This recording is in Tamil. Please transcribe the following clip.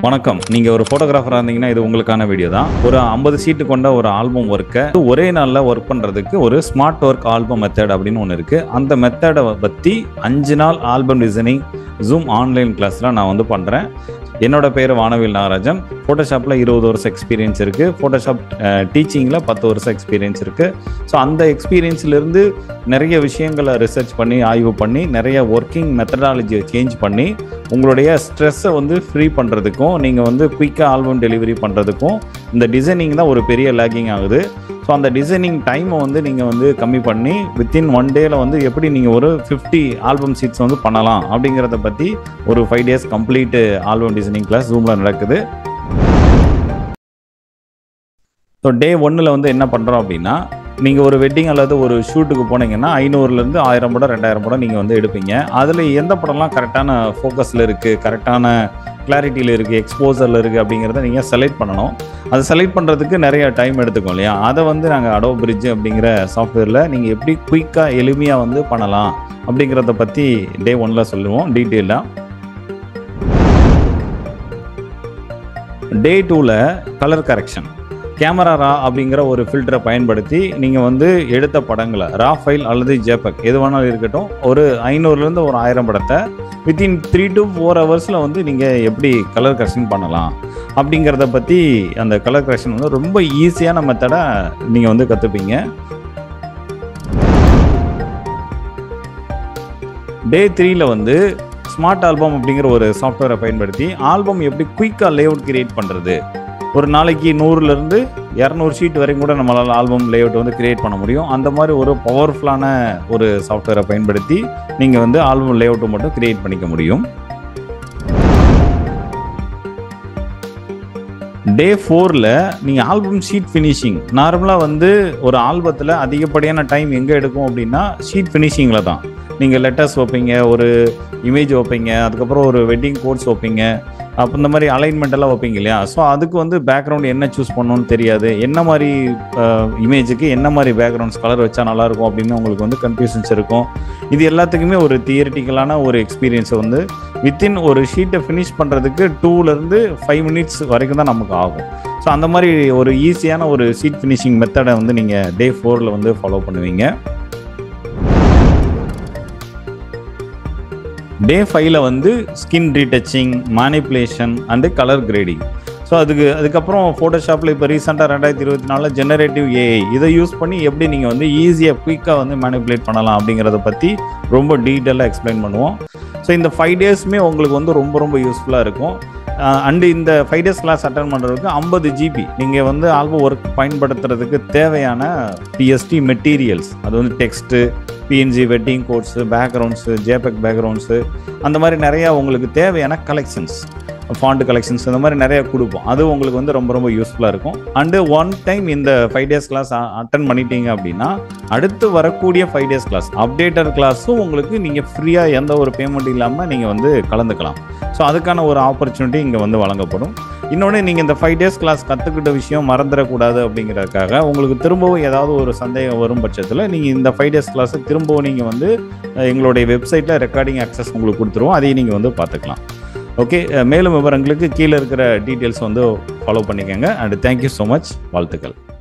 வணக்கம் நீங்க ஒரு போட்டோகிராஃபரா இருந்தீங்கன்னா இது உங்களுக்கான வீடியோ தான் ஒரு ஐம்பது சீட்டு கொண்ட ஒரு ஆல்பம் ஒர்க்கை ஒரே நாள்ல ஒர்க் பண்றதுக்கு ஒரு ஸ்மார்ட் ஒர்க் ஆல்பம் மெத்தட் அப்படின்னு ஒன்று இருக்கு அந்த மெத்தடை பத்தி அஞ்சு நாள் ஆல்பம் டிசைனிங் ஜூம் ஆன்லைன் கிளாஸ்ல நான் வந்து பண்றேன் என்னோட பேர் வானவில் நாகராஜன் ஃபோட்டோஷாப்பில் இருபது வருஷம் எக்ஸ்பீரியன்ஸ் இருக்குது ஃபோட்டோஷாப் டீச்சிங்கில் பத்து வருஷம் எக்ஸ்பீரியன்ஸ் இருக்குது ஸோ அந்த எக்ஸ்பீரியன்ஸ்லேருந்து நிறைய விஷயங்களை ரிசர்ச் பண்ணி ஆய்வு பண்ணி நிறைய ஒர்க்கிங் மெத்தடாலஜியை சேஞ்ச் பண்ணி உங்களுடைய ஸ்ட்ரெஸ்ஸை வந்து ஃப்ரீ பண்ணுறதுக்கும் நீங்கள் வந்து குயிக்காக ஆல்பம் டெலிவரி பண்ணுறதுக்கும் இந்த டிசைனிங் தான் ஒரு பெரிய லேக்கிங் ஆகுது ஸோ அந்த டிசைனிங் டைமை வந்து நீங்கள் வந்து கம்மி பண்ணி வித்தின் ஒன் டேல வந்து எப்படி நீங்கள் ஒரு ஃபிஃப்டி ஆல்பம் சீட்ஸ் வந்து பண்ணலாம் அப்படிங்கிறத பற்றி ஒரு five days complete album designing class ஜூமில் நடக்குது ஸோ டே ஒன்னில் வந்து என்ன பண்ணுறோம் அப்படின்னா நீங்கள் ஒரு வெட்டிங் அல்லது ஒரு ஷூட்டுக்கு போனீங்கன்னா ஐநூறுலேருந்து ஆயிரம் படம் ரெண்டாயிரம் படம் நீங்கள் வந்து எடுப்பீங்க அதில் எந்த படம்லாம் கரெக்டான ஃபோக்கஸில் இருக்குது கரெக்டான கிளாரிட்டியில் இருக்குது எக்ஸ்போசரில் இருக்குது அப்படிங்கிறத நீங்கள் செலக்ட் பண்ணணும் அதை செலக்ட் பண்ணுறதுக்கு நிறைய டைம் எடுத்துக்கும் இல்லையா அதை வந்து நாங்கள் அடோ பிரிட்ஜ் அப்படிங்கிற சாஃப்ட்வேரில் நீங்கள் எப்படி குயிக்காக எளிமையாக வந்து பண்ணலாம் அப்படிங்கிறத பற்றி டே ஒன்னில் சொல்லுவோம் டீட்டெயிலாக டே டூவில் கலர் கரெக்ஷன் கேமரா ரா அப்படிங்கிற ஒரு ஃபில்டரை பயன்படுத்தி நீங்கள் வந்து எடுத்த படங்களை ரா ஃபைல் அல்லது ஜேபக் எது வேணாலும் இருக்கட்டும் ஒரு ஐநூறுலேருந்து ஒரு ஆயிரம் படத்தை வித்தின் த்ரீ டு ஃபோர் ஹவர்ஸில் வந்து நீங்கள் எப்படி கலர் கரெக்ஷன் பண்ணலாம் அப்படிங்கிறத பற்றி அந்த கலர் கரெக்ஷன் வந்து ரொம்ப ஈஸியான மெத்தடை நீங்கள் வந்து கற்றுப்பீங்க டே த்ரீல வந்து ஸ்மார்ட் ஆல்பம் அப்படிங்கிற ஒரு சாஃப்ட்வேரை பயன்படுத்தி ஆல்பம் எப்படி குயிக்காக லேஅவுட் கிரியேட் பண்ணுறது ஒரு நாளைக்கு நூறுலேருந்து இரநூறு ஷீட் வரைக்கும் கூட நம்மளால் ஆல்பம் லேஅவுட் வந்து கிரியேட் பண்ண முடியும் அந்த மாதிரி ஒரு பவர்ஃபுல்லான ஒரு சாஃப்ட்வேரை பயன்படுத்தி நீங்கள் வந்து ஆல்பம் லேஅவுட்டை மட்டும் கிரியேட் பண்ணிக்க முடியும் டே ஃபோரில் நீங்கள் ஆல்பம் ஷீட் ஃபினிஷிங் நார்மலாக வந்து ஒரு ஆல்பத்தில் அதிகப்படியான டைம் எங்கே எடுக்கும் அப்படின்னா ஷீட் ஃபினிஷிங்கில் தான் நீங்கள் லெட்டர்ஸ் வைப்பீங்க ஒரு இமேஜ் வைப்பீங்க அதுக்கப்புறம் ஒரு வெட்டிங் கோட்ஸ் வைப்பீங்க அப்போ இந்த மாதிரி அலைன்மெண்ட் எல்லாம் வைப்பீங்க இல்லையா ஸோ அதுக்கு வந்து பேக்ரவுண்ட் என்ன சூஸ் பண்ணணும்னு தெரியாது என்ன மாதிரி இமேஜுக்கு என்ன மாதிரி பேக்ரவுண்ட்ஸ் கலர் வச்சா நல்லாயிருக்கும் அப்படின்னு உங்களுக்கு வந்து கன்ஃபியூஷன்ஸ் இருக்கும் இது எல்லாத்துக்குமே ஒரு தியரிட்டிக்கலான ஒரு எக்ஸ்பீரியன்ஸை வந்து வித்தின் ஒரு ஷீட்டை ஃபினிஷ் பண்ணுறதுக்கு டூலேருந்து ஃபைவ் மினிட்ஸ் வரைக்கும் தான் நமக்கு ஆகும் ஸோ அந்த மாதிரி ஒரு ஈஸியான ஒரு ஷீட் ஃபினிஷிங் மெத்தடை வந்து நீங்கள் டே ஃபோரில் வந்து ஃபாலோ பண்ணுவீங்க டே ஃபைவ்ல வந்து skin retouching manipulation and colour grading so அதுக்கு அதுக்கப்புறம் ஃபோட்டோஷாப்பில் இப்போ ரீசெண்டாக ரெண்டாயிரத்தி இருபத்தி நாலில் ஜெனரேட்டிவ் ஏஐ இதை யூஸ் பண்ணி எப்படி நீங்கள் வந்து ஈஸியாக குயிக்காக வந்து மேனிப்புலேட் பண்ணலாம் அப்படிங்கிறத பற்றி ரொம்ப டீட்டெயிலாக எக்ஸ்பிளைன் பண்ணுவோம் ஸோ இந்த ஃபைவ் டேஸுமே உங்களுக்கு வந்து ரொம்ப ரொம்ப யூஸ்ஃபுல்லாக இருக்கும் அண்டு இந்த ஃபைவ் டேஸ் கிளாஸ் அட்டன் பண்ணுறதுக்கு ஐம்பது ஜிபி நீங்கள் வந்து ஆல்பம் ஒர்க் பயன்படுத்துறதுக்கு தேவையான பிஎஸ்டி மெட்டீரியல்ஸ் அது வந்து text PNG wedding quotes backgrounds JPEG backgrounds அந்த மாதிரி நிறையா உங்களுக்கு தேவையான கலெக்ஷன்ஸ் ஃபாண்ட் கலெக்ஷன்ஸ் இந்த மாதிரி நிறைய கொடுப்போம் அது உங்களுக்கு வந்து ரொம்ப ரொம்ப யூஸ்ஃபுல்லாக இருக்கும் அண்டு ஒன் டைம் இந்த ஃபைவ் டேஸ் கிளாஸ் அட்டன் பண்ணிட்டீங்க அப்படின்னா அடுத்து வரக்கூடிய ஃபைவ் டேஸ் கிளாஸ் அப்டேட்டர் கிளாஸும் உங்களுக்கு நீங்கள் ஃப்ரீயாக எந்த ஒரு பேமெண்ட் இல்லாமல் நீங்கள் வந்து கலந்துக்கலாம் ஸோ அதுக்கான ஒரு ஆப்பர்ச்சுனிட்டி இங்கே வந்து வழங்கப்படும் இன்னொன்று நீங்கள் இந்த ஃபைவ் டேஸ் கிளாஸ் கற்றுக்கிட்ட விஷயம் மறந்துடக்கூடாது அப்படிங்கிறதுக்காக உங்களுக்கு திரும்பவும் ஏதாவது ஒரு சந்தேகம் வரும் பட்சத்தில் நீங்கள் இந்த ஃபைவ் டேஸ் கிளாஸை திரும்பவும் நீங்கள் வந்து எங்களுடைய வெப்சைட்டில் ரெக்கார்டிங் அக்சஸ் உங்களுக்கு கொடுத்துருவோம் அதையும் நீங்கள் வந்து பார்த்துக்கலாம் ஓகே மேலும் விவரங்களுக்கு கீழே இருக்கிற டீட்டெயில்ஸ் வந்து ஃபாலோ பண்ணிக்கோங்க அண்ட் தேங்க்யூ ஸோ மச் வாழ்த்துக்கள்